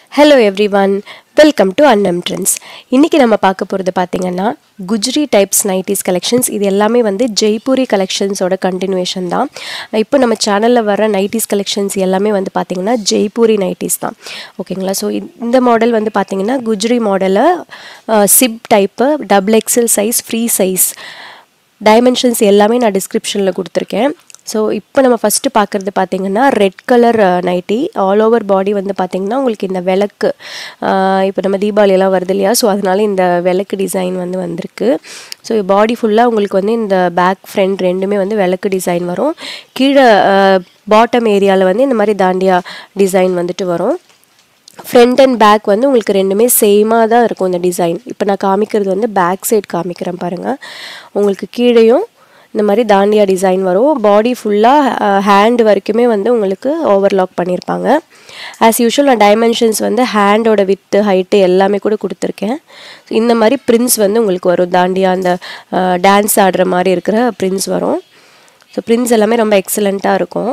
hello everyone welcome to Annam trends இன்றைக்கி நம்ம பார்க்க போகிறது பார்த்தீங்கன்னா குஜ்ரி டைப்ஸ் நைட்டிஸ் கலெக்ஷன்ஸ் இது எல்லாமே வந்து ஜெய்ப்பூரி கலெக்ஷன்ஸோட கண்டினியூஷன் தான் இப்போ நம்ம சேனலில் வர நைட்டிஸ் கலெக்ஷன்ஸ் எல்லாமே வந்து பார்த்திங்கன்னா ஜெய்ப்பூரி நைட்டிஸ் தான் ஓகேங்களா ஸோ இந்த மாடல் வந்து பார்த்திங்கன்னா குஜ்ரி மாடலில் zip type double XL size free size dimensions எல்லாமே நான் டிஸ்கிரிப்ஷனில் கொடுத்துருக்கேன் ஸோ இப்போ நம்ம ஃபஸ்ட்டு பார்க்குறது பார்த்தீங்கன்னா red colour nightie all over body வந்து பார்த்திங்கன்னா உங்களுக்கு இந்த விளக்கு இப்போ நம்ம தீபாவளியெல்லாம் வருது இல்லையா ஸோ அதனால இந்த விளக்கு டிசைன் வந்து வந்திருக்கு ஸோ பாடி ஃபுல்லாக உங்களுக்கு வந்து இந்த பேக் ஃப்ரண்ட் ரெண்டுமே வந்து விளக்கு டிசைன் வரும் கீழே பாட்டம் ஏரியாவில் வந்து இந்த மாதிரி தாண்டியா டிசைன் வந்துட்டு வரும் ஃப்ரண்ட் அண்ட் பேக் வந்து உங்களுக்கு ரெண்டுமே சேமாக தான் இருக்கும் இந்த டிசைன் இப்போ நான் காமிக்கிறது வந்து பேக் சைட் காமிக்கிறேன் பாருங்கள் உங்களுக்கு கீழேயும் இந்த மாதிரி தாண்டியா டிசைன் வரும் பாடி ஃபுல்லாக ஹேண்ட் வரைக்குமே வந்து உங்களுக்கு ஓவர்லாக் பண்ணியிருப்பாங்க ஆஸ் யூஷுவல் நான் டைமென்ஷன்ஸ் வந்து ஹேண்டோட வித்து ஹைட்டு எல்லாமே கூட கொடுத்துருக்கேன் இந்த மாதிரி பிரின்ஸ் வந்து உங்களுக்கு வரும் தாண்டியா அந்த டான்ஸ் ஆடுற மாதிரி இருக்கிற பிரின்ஸ் வரும் ஸோ பிரின்ஸ் எல்லாமே ரொம்ப எக்ஸலண்ட்டாக இருக்கும்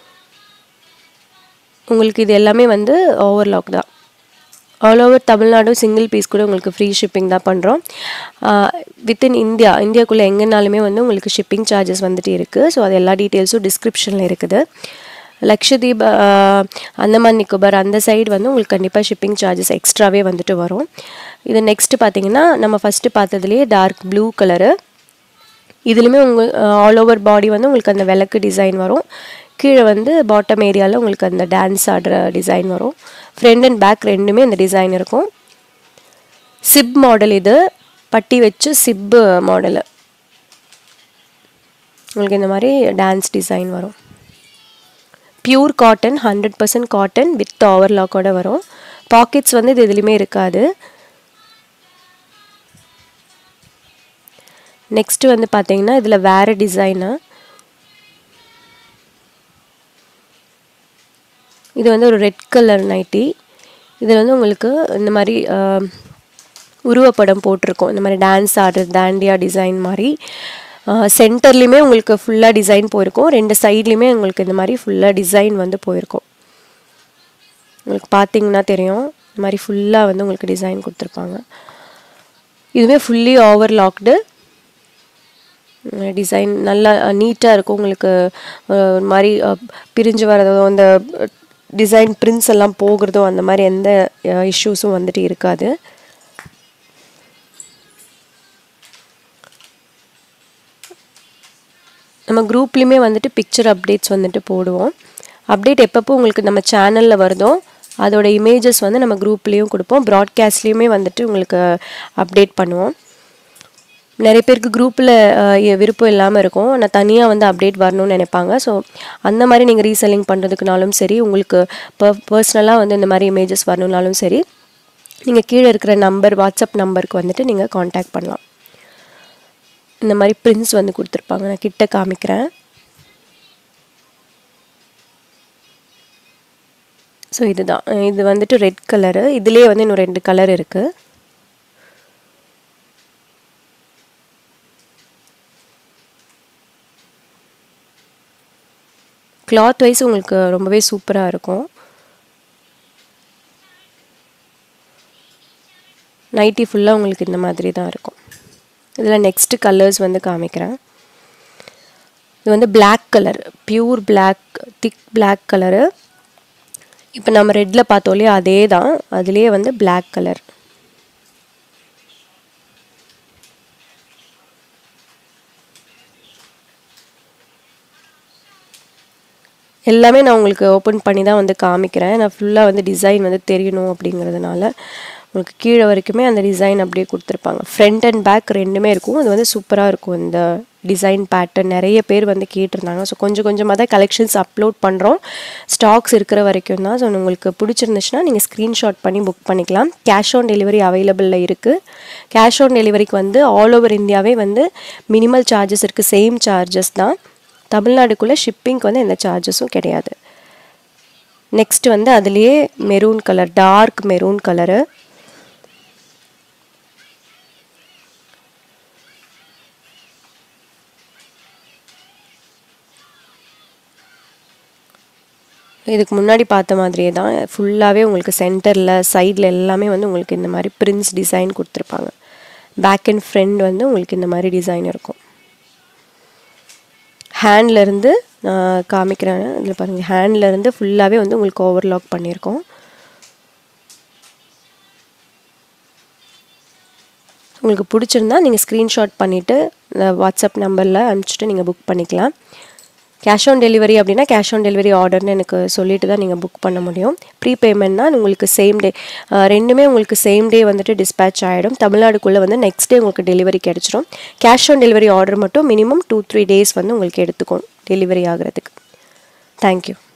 உங்களுக்கு இது எல்லாமே வந்து ஓவர்லாக் தான் all over Tamil Nadu single piece கூட உங்களுக்கு ஃப்ரீ ஷிப்பிங் தான் பண்ணுறோம் வித்தின் இந்தியா இந்தியாக்குள்ளே எங்கேனாலுமே வந்து உங்களுக்கு ஷிப்பிங் சார்ஜஸ் வந்துட்டு இருக்குது ஸோ அது எல்லா டீட்டெயில்ஸும் டிஸ்கிரிப்ஷனில் இருக்குது லக்ஷதீப் அந்தமான் நிக்கோபார் அந்த சைடு வந்து உங்களுக்கு கண்டிப்பாக ஷிப்பிங் சார்ஜஸ் எக்ஸ்ட்ராவே வந்துட்டு வரும் இது நெக்ஸ்ட்டு பார்த்தீங்கன்னா நம்ம ஃபஸ்ட்டு பார்த்ததுலேயே டார்க் ப்ளூ கலரு இதுலேயுமே உங்கள் ஆல் ஓவர் பாடி வந்து உங்களுக்கு அந்த விளக்கு டிசைன் வரும் கீழே வந்து பாட்டம் ஏரியாவில் உங்களுக்கு அந்த டான்ஸ் ஆடுற டிசைன் வரும் ஃப்ரண்ட் அண்ட் பேக் ரெண்டுமே இந்த டிசைன் இருக்கும் சிப் மாடல் இது பட்டி வச்சு சிப்பு மாடலு உங்களுக்கு இந்த மாதிரி டான்ஸ் டிசைன் வரும் pure cotton hundred percent cotton with ஓவர்லாக்கோட வரும் பாக்கெட்ஸ் வந்து இது எதுலேயுமே இருக்காது நெக்ஸ்ட்டு வந்து பார்த்தீங்கன்னா இதில் வேறு டிசைனு இது வந்து ஒரு ரெட் கலர் நைட்டி இதில் வந்து உங்களுக்கு இந்த மாதிரி உருவப்படம் போட்டிருக்கோம் இந்த மாதிரி டான்ஸ் ஆடுறது தாண்டியா டிசைன் மாதிரி சென்டர்லேயுமே உங்களுக்கு ஃபுல்லாக டிசைன் போயிருக்கும் ரெண்டு சைட்லேயுமே உங்களுக்கு இந்த மாதிரி ஃபுல்லாக டிசைன் வந்து போயிருக்கும் உங்களுக்கு பார்த்தீங்கன்னா தெரியும் இந்த மாதிரி ஃபுல்லாக வந்து உங்களுக்கு டிசைன் கொடுத்துருப்பாங்க இதுவுமே ஃபுல்லி ஓவர் லாக்டு டிசைன் நல்லா நீட்டாக இருக்கும் உங்களுக்கு ஒரு மாதிரி பிரிஞ்சு வரதோ அந்த டிசைன் பிரிண்ட்ஸ் எல்லாம் போகிறதோ அந்த மாதிரி எந்த இஷ்யூஸும் வந்துட்டு இருக்காது நம்ம குரூப்லேயுமே வந்துட்டு பிக்சர் அப்டேட்ஸ் வந்துட்டு போடுவோம் அப்டேட் எப்பப்போ உங்களுக்கு நம்ம சேனலில் வருதோ அதோட இமேஜஸ் வந்து நம்ம குரூப்லேயும் கொடுப்போம் ப்ராட்காஸ்ட்லேயுமே வந்துட்டு உங்களுக்கு அப்டேட் பண்ணுவோம் நிறைய பேருக்கு குரூப்பில் விருப்பம் இல்லாமல் இருக்கும் நான் தனியாக வந்து அப்டேட் வரணும்னு நினைப்பாங்க ஸோ அந்த மாதிரி நீங்கள் ரீசெல்லிங் பண்ணுறதுக்குனாலும் சரி உங்களுக்கு பர் பர்சனலாக வந்து இந்த மாதிரி இமேஜஸ் வரணுன்னாலும் சரி நீங்கள் கீழே இருக்கிற நம்பர் வாட்ஸ்அப் நம்பருக்கு வந்துட்டு நீங்கள் காண்டாக்ட் பண்ணலாம் இந்த மாதிரி பிரிண்ட்ஸ் வந்து கொடுத்துருப்பாங்க நான் கிட்ட காமிக்கிறேன் ஸோ இதுதான் இது வந்துட்டு ரெட் கலரு இதுலேயே வந்து இன்னும் ரெண்டு கலர் இருக்குது கிளாத் வைஸ் உங்களுக்கு ரொம்பவே சூப்பராக இருக்கும் நைட்டி ஃபுல்லாக உங்களுக்கு இந்த மாதிரி தான் இருக்கும் இதில் நெக்ஸ்ட்டு கலர்ஸ் வந்து காமிக்கிறேன் இது வந்து black colour pure black thick black colour இப்போ நம்ம ரெட்டில் பார்த்தோம் இல்லையா அதே தான் அதுலேயே வந்து பிளாக் கலர் எல்லாமே நான் உங்களுக்கு ஓப்பன் பண்ணி தான் வந்து காமிக்கிறேன் நான் ஃபுல்லாக வந்து டிசைன் வந்து தெரியணும் அப்படிங்கிறதுனால உங்களுக்கு கீழே வரைக்குமே அந்த டிசைன் அப்படியே கொடுத்துருப்பாங்க ஃப்ரண்ட் அண்ட் பேக் ரெண்டுமே இருக்கும் அது வந்து சூப்பராக இருக்கும் இந்த டிசைன் பேட்டர்ன் நிறைய பேர் வந்து கேட்டிருந்தாங்க ஸோ கொஞ்சம் கொஞ்சமாக தான் கலெக்ஷன்ஸ் அப்லோட் பண்ணுறோம் ஸ்டாக்ஸ் இருக்கிற வரைக்கும் தான் ஸோ உங்களுக்கு பிடிச்சிருந்துச்சுன்னா நீங்கள் ஸ்க்ரீன்ஷாட் பண்ணி புக் பண்ணிக்கலாம் கேஷ் ஆன் டெலிவரி அவைலபிளில் இருக்குது கேஷ் ஆன் டெலிவரிக்கு வந்து ஆல் ஓவர் இந்தியாவே வந்து மினிமல் சார்ஜஸ் இருக்குது சேம் சார்ஜஸ் தான் தமிழ்நாடுக்குள்ளே ஷிப்பிங்க்கு வந்து எந்த சார்ஜஸும் கிடையாது நெக்ஸ்ட் வந்து அதுலேயே maroon colour dark maroon colour இதுக்கு முன்னாடி பார்த்த மாதிரியே தான் ஃபுல்லாகவே உங்களுக்கு சென்டரில் சைடில் எல்லாமே வந்து உங்களுக்கு இந்த மாதிரி பிரின்ஸ் டிசைன் கொடுத்துருப்பாங்க பேக் அண்ட் ஃப்ரண்ட் வந்து உங்களுக்கு இந்த மாதிரி டிசைன் இருக்கும் ஹேண்ட்லேருந்து நான் காமிக்கிறேன் இதில் பாருங்கள் ஹேண்ட்லேருந்து ஃபுல்லாகவே வந்து உங்களுக்கு ஓவர்லாக் பண்ணியிருக்கோம் உங்களுக்கு பிடிச்சிருந்தா நீங்கள் ஸ்க்ரீன்ஷாட் பண்ணிவிட்டு வாட்ஸ்அப் நம்பரில் அனுப்பிச்சிட்டு நீங்கள் புக் பண்ணிக்கலாம் கேஷ் ஆன் டெலிவரி அப்படின்னா கேஷ் ஆன் டெலிவரி ஆர்டர்னு எனக்கு சொல்லிட்டு தான் நீங்கள் புக் பண்ண முடியும் ப்ரீ பேமெண்ட்னா உங்களுக்கு சேம் டே ரெண்டுமே உங்களுக்கு சேம் டே வந்துட்டு டிஸ்பேச் ஆகிடும் தமிழ்நாடுக்குள்ளே வந்து நெக்ஸ்ட் டே உங்களுக்கு டெலிவரி கிடச்சிரும் கேஷ் ஆன் டெலிவரி ஆர்டர் மட்டும் மினிமம் டூ த்ரீ டேஸ் வந்து உங்களுக்கு எடுத்துக்கும் டெலிவரி ஆகிறதுக்கு தேங்க்யூ